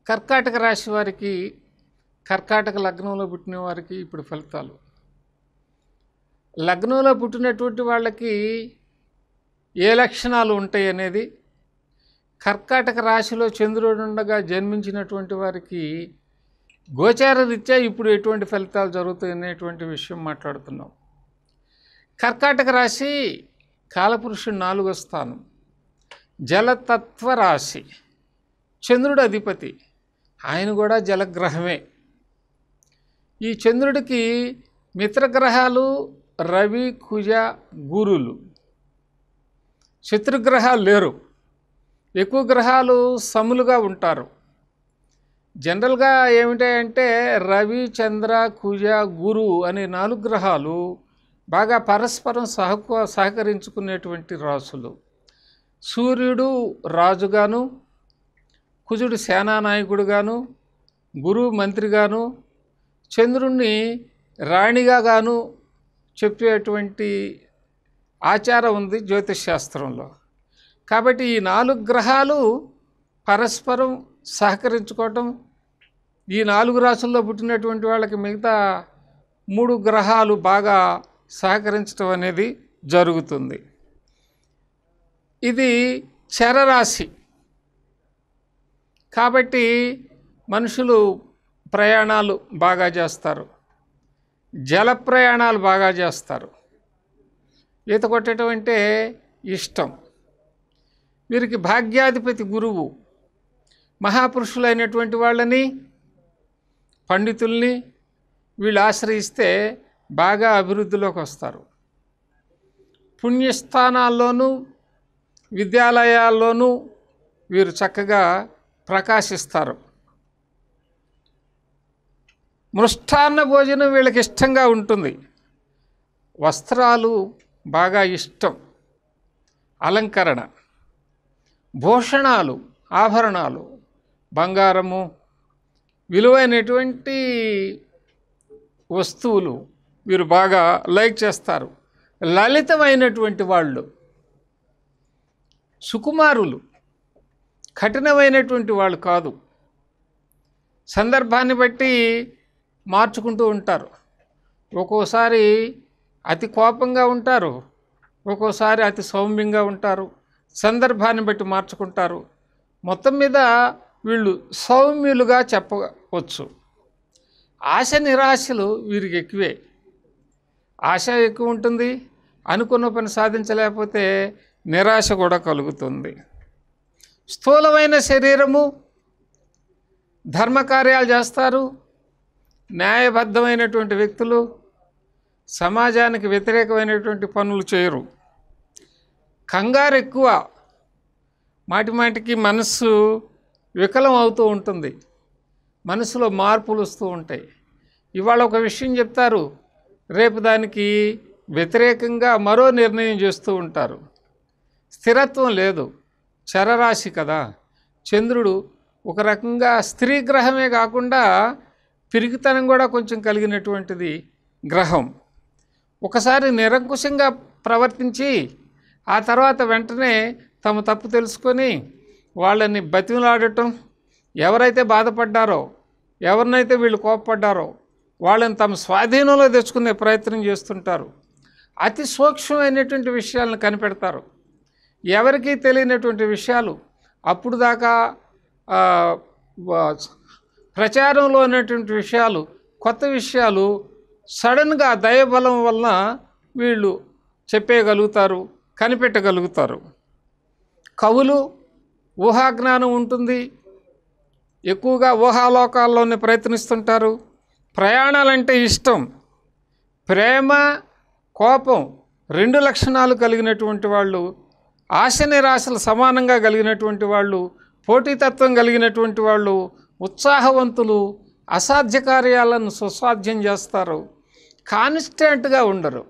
కర్కాటక రాశి వారికి కర్కాటక లగ్నంలో పుట్టిన వారికి ఇప్పుడు ఫలితాలు లగ్నంలో పుట్టినటువంటి వాళ్ళకి ఏ లక్షణాలు ఉంటాయి అనేది కర్కాటక రాశిలో చంద్రుడు ఉండగా జన్మించినటువంటి వారికి గోచార రీత్యా ఇప్పుడు ఎటువంటి ఫలితాలు జరుగుతాయి అనేటువంటి విషయం మాట్లాడుతున్నాం కర్కాటక రాశి కాలపురుషుడు నాలుగో స్థానం జలతత్వ రాశి చంద్రుడు అధిపతి ఆయన కూడా జలగ్రహమే ఈ చంద్రుడికి మిత్రగ్రహాలు రవి కుజ గురులు శత్రుగ్రహాలు లేరు ఎక్కువ గ్రహాలు సములుగా ఉంటారు జనరల్గా ఏమిటాయంటే రవి చంద్ర కుజ గురు అనే నాలుగు గ్రహాలు బాగా పరస్పరం సహకు సహకరించుకునేటువంటి రాసులు సూర్యుడు రాజుగాను కుజుడు సేనానాయకుడుగాను గురువు మంత్రిగాను చంద్రుణ్ణి రాణిగా గాను చెప్పేటువంటి ఆచారం ఉంది జ్యోతిష్ శాస్త్రంలో కాబట్టి ఈ నాలుగు గ్రహాలు పరస్పరం సహకరించుకోవటం ఈ నాలుగు రాసుల్లో పుట్టినటువంటి వాళ్ళకి మిగతా మూడు గ్రహాలు బాగా సహకరించడం అనేది జరుగుతుంది ఇది చరరాశి కాబట్టి మనుషులు ప్రయాణాలు బాగా చేస్తారు జల ప్రయాణాలు బాగా చేస్తారు ఈత కొట్టడం అంటే ఇష్టం వీరికి భాగ్యాధిపతి గురువు మహాపురుషులైనటువంటి వాళ్ళని పండితుల్ని వీళ్ళు ఆశ్రయిస్తే బాగా అభివృద్ధిలోకి వస్తారు పుణ్యస్థానాల్లోనూ విద్యాలయాల్లోనూ వీరు చక్కగా ప్రకాశిస్తారు మృష్టాన్న భోజనం వీళ్ళకి ఇష్టంగా ఉంటుంది వస్త్రాలు బాగా ఇష్టం అలంకరణ భూషణాలు ఆభరణాలు బంగారము విలువైనటువంటి వస్తువులు వీరు బాగా లైక్ చేస్తారు లలితమైనటువంటి వాళ్ళు సుకుమారులు కఠినమైనటువంటి వాళ్ళు కాదు సందర్భాన్ని బట్టి మార్చుకుంటూ ఉంటారు ఒక్కోసారి అతి కోపంగా ఉంటారు ఒక్కోసారి అతి సౌమ్యంగా ఉంటారు సందర్భాన్ని బట్టి మార్చుకుంటారు మొత్తం మీద వీళ్ళు సౌమ్యులుగా చెప్పవచ్చు ఆశ నిరాశలు వీరికి ఎక్కువే ఆశ ఎక్కువ ఉంటుంది అనుకున్న పని సాధించలేకపోతే నిరాశ కూడా కలుగుతుంది స్థూలమైన శరీరము ధర్మకార్యాలు చేస్తారు న్యాయబద్ధమైనటువంటి వ్యక్తులు సమాజానికి వ్యతిరేకమైనటువంటి పనులు చేయరు కంగారు ఎక్కువ మాటి మాటికి మనస్సు వికలం అవుతూ ఉంటుంది మనసులో మార్పులు వస్తూ ఉంటాయి ఇవాళ ఒక విషయం చెప్తారు రేపు దానికి వ్యతిరేకంగా మరో నిర్ణయం చేస్తూ ఉంటారు స్థిరత్వం లేదు చరరాశి కదా చంద్రుడు ఒక రకంగా స్త్రీ గ్రహమే కాకుండా పిరికితనం కూడా కొంచెం కలిగినటువంటిది గ్రహం ఒకసారి నిరంకుశంగా ప్రవర్తించి ఆ తర్వాత వెంటనే తమ తప్పు తెలుసుకొని వాళ్ళని బతిమలాడటం ఎవరైతే బాధపడ్డారో ఎవరినైతే వీళ్ళు కోపపడ్డారో వాళ్ళని తమ స్వాధీనంలో తెచ్చుకునే ప్రయత్నం చేస్తుంటారు అతి సూక్ష్మమైనటువంటి విషయాలను కనిపెడతారు ఎవరికీ తెలియనటువంటి విషయాలు అప్పుడు దాకా ఆ, వా- ప్రచారంలో ఉన్నటువంటి విషయాలు కొత్త విషయాలు సడన్గా దయబలం వలన వీళ్ళు చెప్పేయగలుగుతారు కనిపెట్టగలుగుతారు కవులు ఊహాజ్ఞానం ఉంటుంది ఎక్కువగా ఊహాలోకాల్లోనే ప్రయత్నిస్తుంటారు ప్రయాణాలంటే ఇష్టం ప్రేమ కోపం రెండు లక్షణాలు కలిగినటువంటి వాళ్ళు ఆశ నిరాశలు సమానంగా కలిగినటువంటి వాళ్ళు పోటీతత్వం కలిగినటువంటి వాళ్ళు ఉత్సాహవంతులు అసాధ్య కార్యాలను సుసాధ్యం చేస్తారు కాన్స్టెంట్గా ఉండరు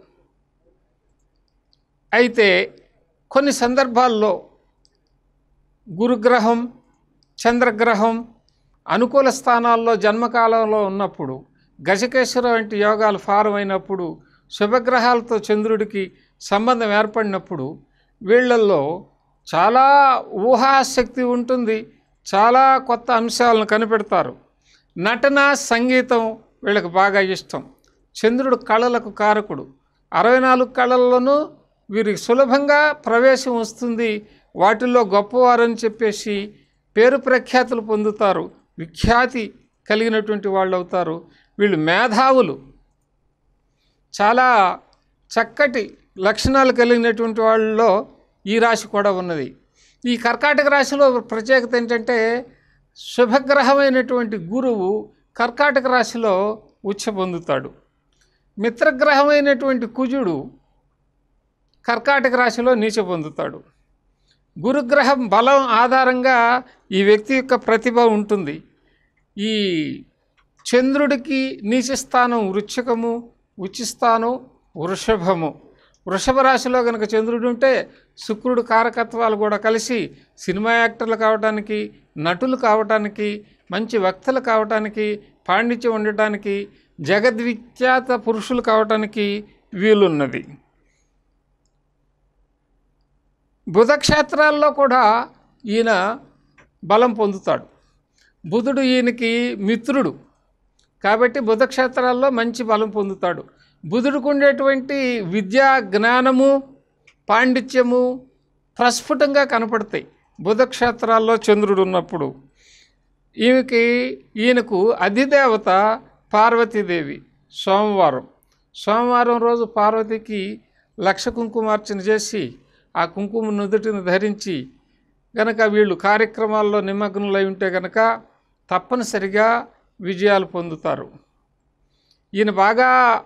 అయితే కొన్ని సందర్భాల్లో గురుగ్రహం చంద్రగ్రహం అనుకూల స్థానాల్లో జన్మకాలంలో ఉన్నప్పుడు గజకేశ్వర వంటి యోగాలు ఫారం అయినప్పుడు శుభగ్రహాలతో చంద్రుడికి సంబంధం ఏర్పడినప్పుడు వీళ్ళల్లో చాలా ఊహాశక్తి ఉంటుంది చాలా కొత్త అంశాలను కనిపెడతారు నటన సంగీతం వీళ్ళకి బాగా ఇష్టం చంద్రుడు కళలకు కారకుడు అరవై నాలుగు కళల్లోనూ వీరికి సులభంగా ప్రవేశం వస్తుంది వాటిల్లో గొప్పవారని చెప్పేసి పేరు ప్రఖ్యాతులు పొందుతారు విఖ్యాతి కలిగినటువంటి వాళ్ళు అవుతారు వీళ్ళు మేధావులు చాలా చక్కటి లక్షణాలు కలిగినటువంటి వాళ్ళలో ఈ రాశి కూడా ఉన్నది ఈ కర్కాటక రాశిలో ప్రత్యేకత ఏంటంటే శుభగ్రహమైనటువంటి గురువు కర్కాటక రాశిలో ఉచ్చ పొందుతాడు మిత్రగ్రహమైనటువంటి కుజుడు కర్కాటక రాశిలో నీచ పొందుతాడు గురుగ్రహం బలం ఆధారంగా ఈ వ్యక్తి యొక్క ప్రతిభ ఉంటుంది ఈ చంద్రుడికి నీచ స్థానం వృశ్చికము ఉచ్చిస్థానం వృషభము వృషభ రాశిలో కనుక చంద్రుడు ఉంటే శుక్రుడు కారకత్వాలు కూడా కలిసి సినిమా యాక్టర్లు కావడానికి నటులు కావటానికి మంచి వక్తలు కావటానికి పాండిత్యం ఉండటానికి జగద్విఖ్యాత పురుషులు కావటానికి వీలున్నది బుధ క్షేత్రాల్లో కూడా ఈయన బలం పొందుతాడు బుధుడు ఈయనకి మిత్రుడు కాబట్టి బుధ క్షేత్రాల్లో మంచి బలం పొందుతాడు బుధుడికి ఉండేటువంటి విద్యా జ్ఞానము పాండిత్యము ప్రస్ఫుటంగా కనపడతాయి బుధ క్షేత్రాల్లో చంద్రుడు ఉన్నప్పుడు ఈమెకి ఈయనకు అధిదేవత పార్వతీదేవి సోమవారం సోమవారం రోజు పార్వతికి లక్ష కుంకుమార్చన చేసి ఆ కుంకుమ నుదుటిని ధరించి గనక వీళ్ళు కార్యక్రమాల్లో నిమగ్నులై ఉంటే గనక తప్పనిసరిగా విజయాలు పొందుతారు ఈయన బాగా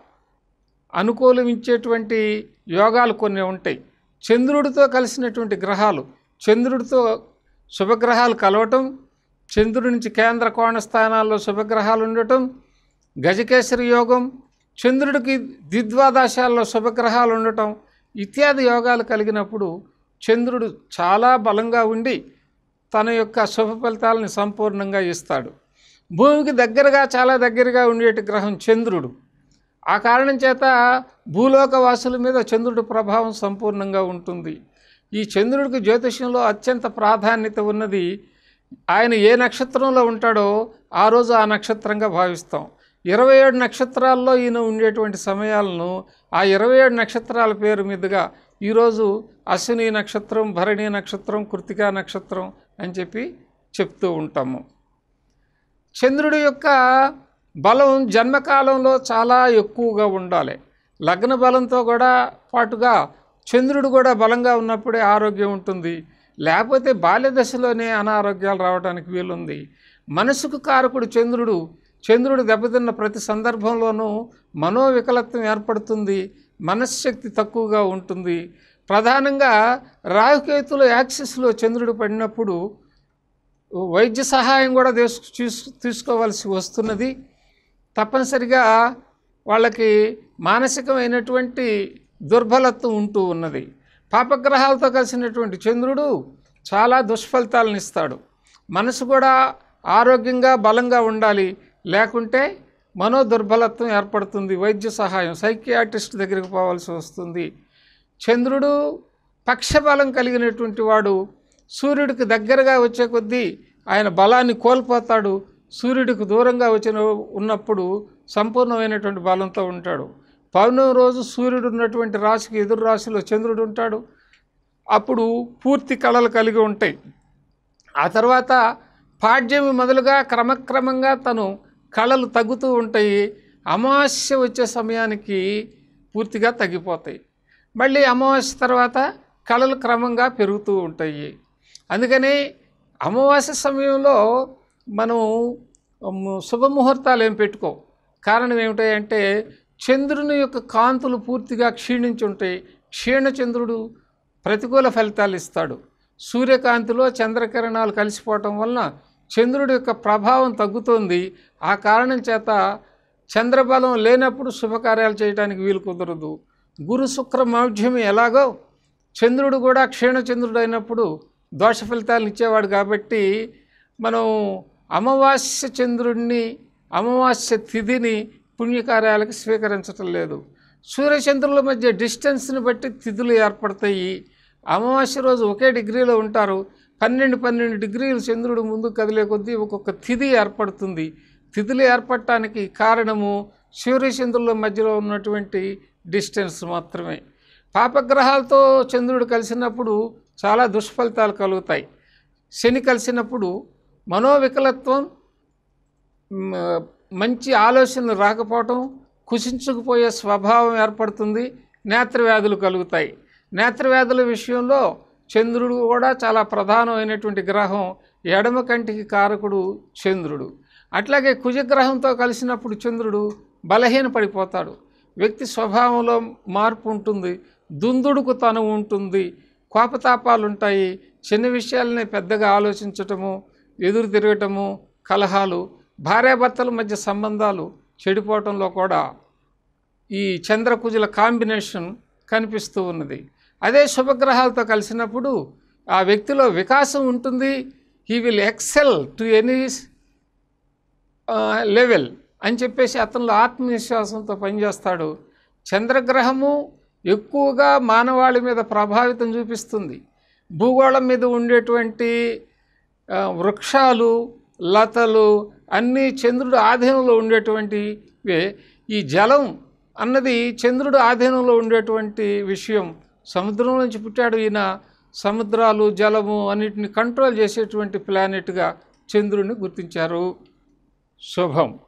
అనుకూలమించేటువంటి యోగాలు కొన్ని ఉంటాయి చంద్రుడితో కలిసినటువంటి గ్రహాలు చంద్రుడితో శుభగ్రహాలు కలవటం చంద్రుడి నుంచి కేంద్ర కోణ స్థానాల్లో శుభగ్రహాలు ఉండటం గజకేసరి యోగం చంద్రుడికి ద్విద్వాదశాల్లో శుభగ్రహాలు ఉండటం ఇత్యాది యోగాలు కలిగినప్పుడు చంద్రుడు చాలా బలంగా ఉండి తన యొక్క శుభ ఫలితాలని సంపూర్ణంగా ఇస్తాడు భూమికి దగ్గరగా చాలా దగ్గరగా ఉండేటి గ్రహం చంద్రుడు ఆ కారణం చేత భూలోక వాసుల మీద చంద్రుడి ప్రభావం సంపూర్ణంగా ఉంటుంది ఈ చంద్రుడికి జ్యోతిష్యంలో అత్యంత ప్రాధాన్యత ఉన్నది ఆయన ఏ నక్షత్రంలో ఉంటాడో ఆ రోజు ఆ నక్షత్రంగా భావిస్తాం ఇరవై ఏడు నక్షత్రాల్లో ఈయన ఉండేటువంటి సమయాలను ఆ ఇరవై ఏడు నక్షత్రాల పేరు మీదుగా ఈరోజు అశ్విని నక్షత్రం భరణి నక్షత్రం కృతికా నక్షత్రం అని చెప్పి చెప్తూ ఉంటాము చంద్రుడి యొక్క బలం జన్మకాలంలో చాలా ఎక్కువగా ఉండాలి లగ్న బలంతో కూడా పాటుగా చంద్రుడు కూడా బలంగా ఉన్నప్పుడే ఆరోగ్యం ఉంటుంది లేకపోతే బాల్య దశలోనే అనారోగ్యాలు రావడానికి వీలుంది మనసుకు కారకుడు చంద్రుడు చంద్రుడు దెబ్బతిన్న ప్రతి సందర్భంలోనూ మనోవికలత్వం ఏర్పడుతుంది మనశ్శక్తి తక్కువగా ఉంటుంది ప్రధానంగా రాహుకేతుల యాక్సిస్లో చంద్రుడు పడినప్పుడు వైద్య సహాయం కూడా తీసు తీసు- తీసుకోవాల్సి వస్తున్నది తప్పనిసరిగా వాళ్ళకి మానసికమైనటువంటి దుర్బలత్వం ఉంటూ ఉన్నది పాపగ్రహాలతో కలిసినటువంటి చంద్రుడు చాలా దుష్ఫలితాలను ఇస్తాడు మనసు కూడా ఆరోగ్యంగా బలంగా ఉండాలి లేకుంటే మనో దుర్బలత్వం ఏర్పడుతుంది వైద్య సహాయం సైకియాట్రిస్ట్ దగ్గరికి పోవాల్సి వస్తుంది చంద్రుడు పక్షబలం కలిగినటువంటి వాడు సూర్యుడికి దగ్గరగా వచ్చే కొద్దీ ఆయన బలాన్ని కోల్పోతాడు సూర్యుడికి దూరంగా వచ్చిన ఉన్నప్పుడు సంపూర్ణమైనటువంటి బలంతో ఉంటాడు పౌర్ణమి రోజు సూర్యుడు ఉన్నటువంటి రాశికి ఎదురు రాశిలో చంద్రుడు ఉంటాడు అప్పుడు పూర్తి కళలు కలిగి ఉంటాయి ఆ తర్వాత పాడ్యమి మొదలుగా క్రమక్రమంగా తను కళలు తగ్గుతూ ఉంటాయి అమావాస్య వచ్చే సమయానికి పూర్తిగా తగ్గిపోతాయి మళ్ళీ అమావాస్య తర్వాత కళలు క్రమంగా పెరుగుతూ ఉంటాయి అందుకని అమావాస్య సమయంలో మనం ఉమ్, శుభముహూర్తాలు ఏం పెట్టుకో కారణం ఏమిటంటే చంద్రుని యొక్క కాంతులు పూర్తిగా క్షీణించి ఉంటాయి క్షీణచంద్రుడు ప్రతికూల ఫలితాలు ఇస్తాడు సూర్యకాంతిలో చంద్రకిరణాలు కలిసిపోవటం వలన చంద్రుడి యొక్క ప్రభావం తగ్గుతుంది ఆ కారణం చేత చంద్రబలం లేనప్పుడు శుభకార్యాలు చేయడానికి వీలు కుదరదు గురు శుక్ర మౌఢ్యం ఎలాగో చంద్రుడు కూడా క్షీణచంద్రుడు అయినప్పుడు దోష ఫలితాలను ఇచ్చేవాడు కాబట్టి మనం అమావాస్య చంద్రుడిని అమావాస్య తిథిని పుణ్యకార్యాలకు స్వీకరించటం లేదు సూర్యచంద్రుల మధ్య డిస్టెన్స్ని బట్టి తిథులు ఏర్పడతాయి అమావాస్య రోజు ఒకే డిగ్రీలో ఉంటారు పన్నెండు పన్నెండు డిగ్రీలు చంద్రుడు ముందు కదిలే కొద్దీ ఒక్కొక్క తిథి ఏర్పడుతుంది తిథులు ఏర్పడటానికి కారణము సూర్యచంద్రుల మధ్యలో ఉన్నటువంటి డిస్టెన్స్ మాత్రమే పాపగ్రహాలతో చంద్రుడు కలిసినప్పుడు చాలా దుష్ఫలితాలు కలుగుతాయి శని కలిసినప్పుడు మనోవికలత్వం మ్, మంచి ఆలోచనలు రాకపోవటం కుసించుకుపోయే స్వభావం ఏర్పడుతుంది నేత్రవ్యాధులు కలుగుతాయి నేత్రవ్యాధుల విషయంలో చంద్రుడు కూడా చాలా ప్రధానమైనటువంటి గ్రహం ఎడమ కంటికి కారకుడు చంద్రుడు అట్లాగే కుజగ్రహంతో కలిసినప్పుడు చంద్రుడు బలహీన పడిపోతాడు వ్యక్తి స్వభావంలో మార్పు ఉంటుంది దుందుడుకు తను ఉంటుంది కోపతాపాలు ఉంటాయి చిన్న విషయాలనే పెద్దగా ఆలోచించటము ఎదురు తిరగటము కలహాలు భార్యాభర్తల మధ్య సంబంధాలు చెడిపోవటంలో కూడా ఈ చంద్రకుజుల కాంబినేషన్ కనిపిస్తూ ఉన్నది అదే శుభగ్రహాలతో కలిసినప్పుడు ఆ వ్యక్తిలో వికాసం ఉంటుంది he will excel to any level అని చెప్పేసి అతనిలో ఆత్మవిశ్వాసంతో పనిచేస్తాడు చంద్రగ్రహము ఎక్కువగా మానవాళి మీద ప్రభావితం చూపిస్తుంది భూగోళం మీద ఉండేటువంటి ఆ, వృక్షాలు లతలు అన్నీ చంద్రుడు ఆధీనంలో ఉండేటువంటివే ఈ జలం అన్నది చంద్రుడు ఆధీనంలో ఉండేటువంటి విషయం సముద్రం నుంచి పుట్టాడు ఈయన సముద్రాలు జలము అన్నిటిని కంట్రోల్ చేసేటువంటి ప్లానెట్గా చంద్రుడిని గుర్తించారు శుభం